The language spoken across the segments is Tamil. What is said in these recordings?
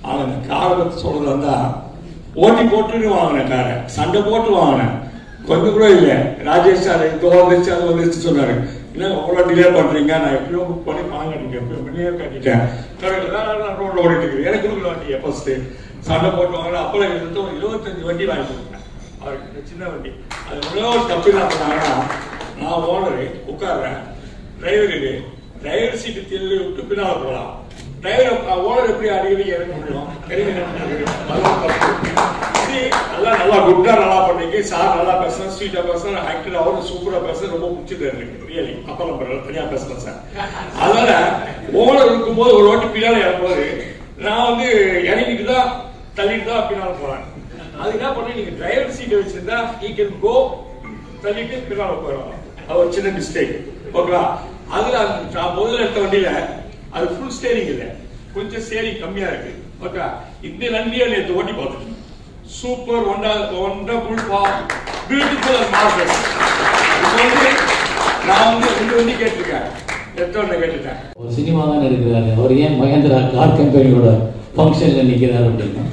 அவன் அந்த காரை பற்றி சொல்றது வந்தா ஓட்டி போட்டுன்னு வாங்கினேன் காரை சண்டை போட்டு வாங்கினேன் கொஞ்சம் கூட இல்லை ராஜேஷ் சார் இது வந்துச்சு அது வந்துச்சு சொன்னாரு என்ன அவ்வளோ டிலே பண்றீங்க நான் எப்படியோ புக் பண்ணி பணம் கட்டிட்டேன் முன்னே கட்டிட்டேன் கரெக்ட் தான் நான் ரோட்ல ஓடிட்டு இருக்கேன் எனக்கு கொடுக்கல வண்டியை ஃபர்ஸ்ட் சண்டை போட்டு வாங்கினேன் அப்போ எனக்கு ஒரு இருபத்தஞ்சு வண்டி வாங்கி கொடுத்தேன் அவருக்கு இந்த சின்ன வண்டி அது ஒரே ஒரு தப்பு என்ன பண்ணாங்கன்னா நான் ஓனரு உட்கார்றேன் டிரைவருக்கு டிரைவர் சீட்டு திரும்பி விட்டு பின்னால் போகலாம் டிரைவர் ஓனர் எப்படி அடிக்கடி இறங்க முடியும் இறங்கி நிக்க முடியும்? அதெல்லாம் தப்பு. இது நல்லா நல்லா குட்டா நல்லா பண்ணீங்க சார் நல்லா பேசுறேன் ஸ்வீட்டா பேசுறேன் ஆக்டர் அவரு சூப்பரா பேசுறேன் ரொம்ப பிடிச்சது எனக்கு ரியலி அப்பெல்லாம் பரவாயில்ல தனியா பேசுறேன் சார் அதனால ஓனர் இருக்கும்போது ஒரு வாட்டி பின்னால இறங்கும்போது நான் வந்து இறங்கிட்டு தான் தள்ளிட்டு தான் பின்னால போறேன் அது என்ன பண்ண நீங்க டிரைவர் சீட் வச்சிருந்தா ஈ கேன் கோ தள்ளிட்டு பின்னால போயிடும் அது ஒரு சின்ன மிஸ்டேக் ஓகேவா அதுல அந்த நான் முதல்ல எடுத்த வண்டியில அது ஃபுல் ஸ்டேரிங் இல்ல கொஞ்சம் ஸ்டேரிங் கம்மியா இருக்கு ஓகே இந்த வண்டியை நேற்று ஓட்டி பார்த்துட்டேன் சூப்பர் ஒண்டா ஒண்டர்ஃபுல் பா பியூட்டிஃபுல் அண்ட் மார்க்கெட் இப்போ வந்து நான் வந்து ரெண்டு வண்டி கேட்டிருக்கேன் எத்தனை கேட்டுட்டேன் ஒரு சினிமா தான் இருக்கிறாரு அவர் ஏன் மகேந்திரா கார் கம்பெனியோட ஃபங்க்ஷனில் நிற்கிறார் அப்படின்னா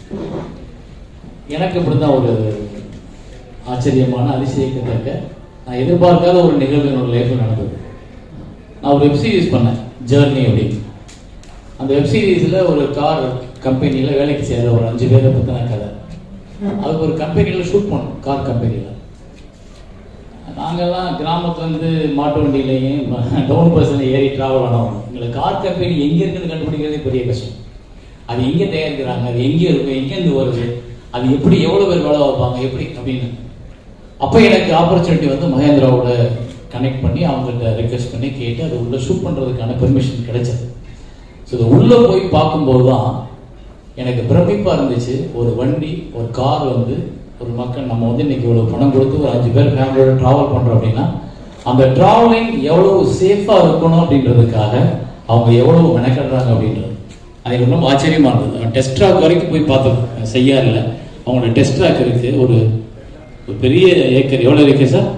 எனக்கு இப்படிதான் ஒரு ஆச்சரியமான அதிசயிக்கத்தக்க நான் எதிர்பார்க்காத ஒரு நிகழ்வு என்னோட லைஃப்பில் நடந்தது நான் ஒரு வெப் சீரிஸ் பண்ணேன் ஜேர்னி அப்படின்னு அந்த வெப் சீரிஸில் ஒரு கார் கம்பெனியில் வேலைக்கு சேர்ற ஒரு அஞ்சு பேரை பற்றின கதை அதுக்கு ஒரு கம்பெனியில் ஷூட் பண்ணோம் கார் கம்பெனியில் நாங்கெல்லாம் கிராமத்துலேருந்து மாட்டு வண்டியிலையும் டவுன் பஸ்ஸில் ஏறி ட்ராவல் ஆனவங்க எங்களுக்கு கார் கம்பெனி எங்கே இருக்குன்னு கண்டுபிடிக்கிறதே பெரிய கஷ்டம் அது எங்கே தயாரிக்கிறாங்க அது எங்கே இருக்கும் எங்கேருந்து வருது அது எப்படி எவ்வளோ பேர் வேலை வைப்பாங்க எப்படி அப்படின்னு அப்போ எனக்கு ஆப்பர்ச்சுனிட்டி வந்து மகேந்திராவோட கனெக்ட் பண்ணி அவங்கள்ட்ட ரெக்வெஸ்ட் பண்ணி கேட்டு அது உள்ள ஷூட் பண்ணுறதுக்கான பெர்மிஷன் கிடைச்சது ஸோ இது உள்ளே போய் பார்க்கும்போது தான் எனக்கு பிரமிப்பாக இருந்துச்சு ஒரு வண்டி ஒரு கார் வந்து ஒரு மக்கள் நம்ம வந்து இன்னைக்கு இவ்வளோ பணம் கொடுத்து ஒரு அஞ்சு பேர் ஃபேமிலியோட ட்ராவல் பண்ணுறோம் அப்படின்னா அந்த ட்ராவலிங் எவ்வளவு சேஃபாக இருக்கணும் அப்படின்றதுக்காக அவங்க எவ்வளவு மெனக்கடுறாங்க அப்படின்றது அது எனக்கு ரொம்ப ஆச்சரியமா இருந்தது டெஸ்ட் ட்ராக் வரைக்கும் போய் பார்த்தோம் செய்யாறில் அவங்களோட டெஸ்ட் ட்ராக் இருக்கு ஒரு ஒரு பெரிய ஏக்கர் எவ்வளோ இருக்கு sir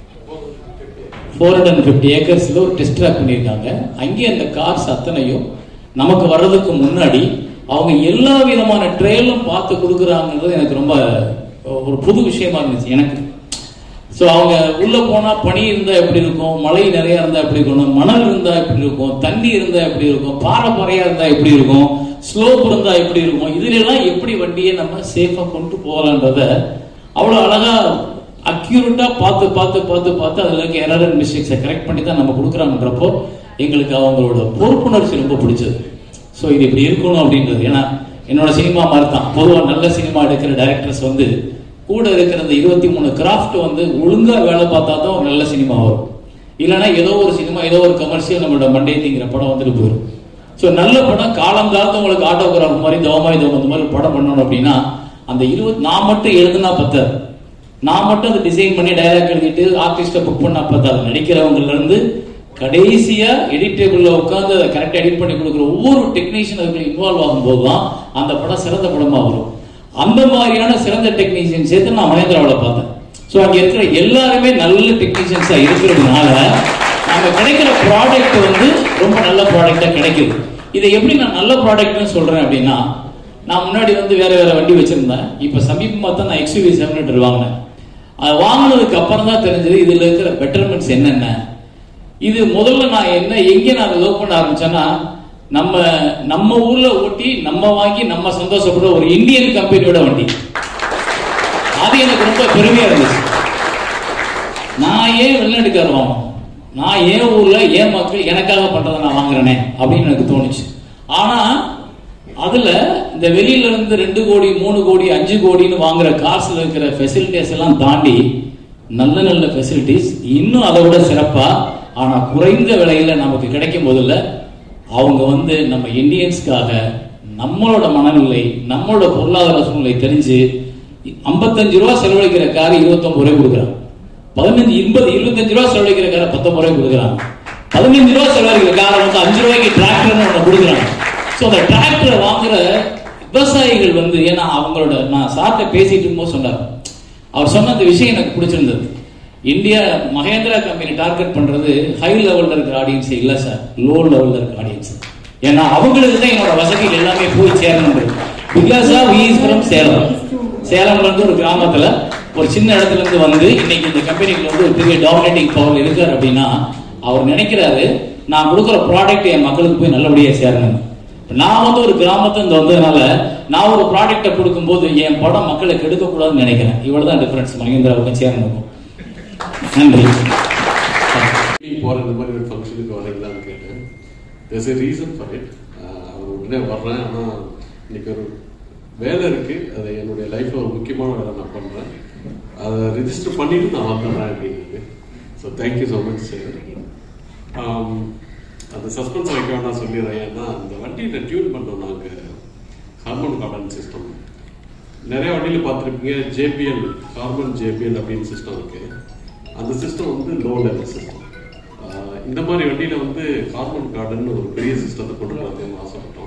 four hundred and fifty ஏக்கர்ஸில் ஒரு டெஸ்ட் ட்ராக் பண்ணியிருக்காங்க அங்கேயே அந்த கார்ஸ் அத்தனையும் நமக்கு வர்றதுக்கு முன்னாடி அவங்க எல்லா விதமான ட்ரெயிலும் பார்த்து கொடுக்குறாங்கன்றது எனக்கு ரொம்ப ஒரு புது விஷயமா இருந்துச்சு எனக்கு ஸோ அவங்க உள்ள போனா பனி இருந்தா எப்படி இருக்கும் மழை நிறைய இருந்தா எப்படி இருக்கணும் மணல் இருந்தா எப்படி இருக்கும் தண்ணி இருந்தா எப்படி இருக்கும் பாறை பாறையா இருந்தா எப்படி இருக்கும் ஸ்லோப் இருந்தா எப்படி இருக்கும் இதுல எல்லாம் எப்படி வண்டியை நம்ம சேஃபா கொண்டு போகலான்றத அவ்வளவு அழகா அக்யூரேட்டா பார்த்து பார்த்து பார்த்து பார்த்து அதுல இருக்க எரர் அண்ட் மிஸ்டேக்ஸை கரெக்ட் பண்ணி தான் நம்ம கொடுக்குறாங்கன்றப்போ எங்களுக்கு அவங்களோட பொறுப்புணர்ச்சி ரொம்ப பிடிச்சது ஸோ இது இப்படி இருக்கணும் அப்படின்றது ஏன்னா என்னோட சினிமா மாதிரி தான் பொதுவாக நல்ல சினிமா எடுக்கிற டைரக்டர்ஸ் வந்து கூட இருக்கிற அந்த இருபத்தி மூணு கிராஃப்ட் வந்து ஒழுங்கா வேலை பார்த்தா தான் ஒரு நல்ல சினிமா வரும் இல்லைன்னா ஏதோ ஒரு சினிமா ஏதோ ஒரு கமர்ஷியல் நம்மளோட மண்டேத்திங்கிற படம் வந்துட்டு போயிடும் ஸோ நல்ல படம் காலம் காலத்து உங்களுக்கு ஆட்டோகிராஃப் மாதிரி தவமாய் தவம் அந்த மாதிரி ஒரு படம் பண்ணணும் அப்படின்னா அந்த இருபது நான் மட்டும் எழுதுனா பத்தாது நான் மட்டும் அதை டிசைன் பண்ணி டைலாக் எழுதிட்டு ஆர்டிஸ்ட்டை புக் பண்ணா பத்தாது நடிக்கிறவங்கல இருந்து கடைசியா எடிட்டேபிள்ல உட்காந்து அதை கரெக்டா எடிட் பண்ணி கொடுக்குற ஒவ்வொரு டெக்னீஷியன் அதுக்குள்ள இன்வால்வ் ஆகும்போது தான் அந்த படம் சிறந்த படமா வரும் அந்த மாதிரியான சிறந்த டெக்னீஷியன் சேர்த்து நான் மகேந்திராவில் பார்த்தேன் ஸோ அங்க இருக்கிற எல்லாருமே நல்ல டெக்னீஷியன்ஸா இருக்கிறதுனால நாங்க கிடைக்கிற ப்ராடக்ட் வந்து ரொம்ப நல்ல ப்ராடக்டா கிடைக்குது இதை எப்படி நான் நல்ல ப்ராடக்ட்னு சொல்றேன் அப்படின்னா நான் முன்னாடி வந்து வேற வேற வண்டி வச்சிருந்தேன் இப்ப சமீபமா தான் நான் எக்ஸ்யூவி செவன் ஹண்ட்ரட் வாங்கினேன் அது வாங்கினதுக்கு அப்புறம் தான் தெரிஞ்சது இதுல இருக்கிற பெட்டர்மெண்ட்ஸ் என்னென்ன இது முதல்ல நான் என்ன எங்க நான் லவ் பண்ண ஆரம்பிச்சேன்னா நம்ம நம்ம ஊர்ல ஓட்டி நம்ம வாங்கி நம்ம சந்தோஷப்படுற ஒரு இந்தியன் கம்பெனியோட வண்டி அது எனக்கு ரொம்ப பெருமையா இருந்துச்சு நான் ஏன் வெளிநாட்டுக்காரர் வாங்கணும் நான் ஏன் ஊர்ல ஏன் மக்கள் எனக்காக பண்றதை நான் வாங்குறேனே அப்படின்னு எனக்கு தோணுச்சு ஆனா அதுல இந்த வெளியில இருந்து ரெண்டு கோடி மூணு கோடி அஞ்சு கோடின்னு வாங்குற காசுல இருக்கிற ஃபெசிலிட்டிஸ் எல்லாம் தாண்டி நல்ல நல்ல ஃபெசிலிட்டிஸ் இன்னும் அதை விட சிறப்பா ஆனா குறைந்த விலையில நமக்கு கிடைக்கும் போதில்ல அவங்க வந்து நம்ம இந்தியன்ஸ்க்காக நம்மளோட மனநிலை நம்மளோட பொருளாதார சூழ்நிலை தெரிஞ்சு ஐம்பத்தஞ்சு ரூபா செலவழிக்கிற கார் இருபத்தொன்பது ரூபாய் கொடுக்குறாங்க பதினஞ்சு எண்பது இருபத்தஞ்சு ரூபா செலவழிக்கிற காரை பத்தொன்பது ரூபாய் கொடுக்குறாங்க பதினஞ்சு ரூபா செலவழிக்கிற காரை வந்து அஞ்சு ரூபாய்க்கு டிராக்டர்னு ஒன்று கொடுக்குறாங்க ஸோ அந்த டிராக்டரை வாங்குற விவசாயிகள் வந்து ஏன்னா அவங்களோட நான் சார்ட்ட பேசிட்டு இருக்கும்போது சொன்னார் அவர் சொன்ன அந்த விஷயம் எனக்கு பிடிச்சிருந்தது இந்தியா மகேந்திரா கம்பெனி டார்கெட் பண்றது ஹை லெவல்ல இருக்கிற ஆடியன்ஸ் இல்ல சார் லோ லெவல்ல இருக்கிற ஆடியன்ஸ் ஏன்னா அவங்களுக்கு தான் என்னோட வசதிகள் எல்லாமே போய் சேரணும் because of is from Salem சேலம்ல இருந்து ஒரு கிராமத்துல ஒரு சின்ன இடத்துல இருந்து வந்து இன்னைக்கு இந்த கம்பெனிக்கு வந்து ஒரு பெரிய டாமினேட்டிங் பவர் இருக்காரு அப்படின்னா அவர் நினைக்கிறாரு நான் கொடுக்குற ப்ராடக்ட் என் மக்களுக்கு போய் நல்லபடியா சேரணும் இப்ப நான் வந்து ஒரு கிராமத்துல இருந்து வந்ததுனால நான் ஒரு ப்ராடக்ட்டை கொடுக்கும்போது என் படம் மக்களை கெடுக்க கூடாதுன்னு நினைக்கிறேன் இவ்வளவுதான் டிஃபரன்ஸ் மகேந்திராவுக்கும் சேரனுக்கும் நன்றி எப்படி போற இந்த மாதிரி ஒரு ஃபங்க்ஷனுக்கு வரீங்களான்னு கேட்டேன் there's a reason for it அவர் உடனே வர்றேன் ஆனால் இன்னைக்கு ஒரு வேலை இருக்கு அது என்னுடைய லைஃப்ல ஒரு முக்கியமான வேலை நான் பண்றேன் அதை ரிஜிஸ்டர் பண்ணிட்டு நான் வந்துடுறேன் அப்படிங்கிறது so thank you so much sir அந்த சஸ்பென்ஸ் வைக்க வேணாம் சொல்லிடுறேன் ஏன்னா அந்த வண்டியில் டியூன் பண்ணோம் நாங்கள் ஹார்மோன் கார்டன் சிஸ்டம் நிறைய வண்டியில் பார்த்துருப்பீங்க ஜேபிஎல் கார்பன் ஜேபிஎல் அப்படின்னு சிஸ்டம் இருக்கு அந்த சிஸ்டம் வந்து லோ லெவல் சிஸ்டம் இந்த மாதிரி வண்டியில வந்து கார்பன் கார்டன் ஒரு பெரிய சிஸ்டத்தை கொண்டு வரணும்னு ஆசைப்பட்டோம்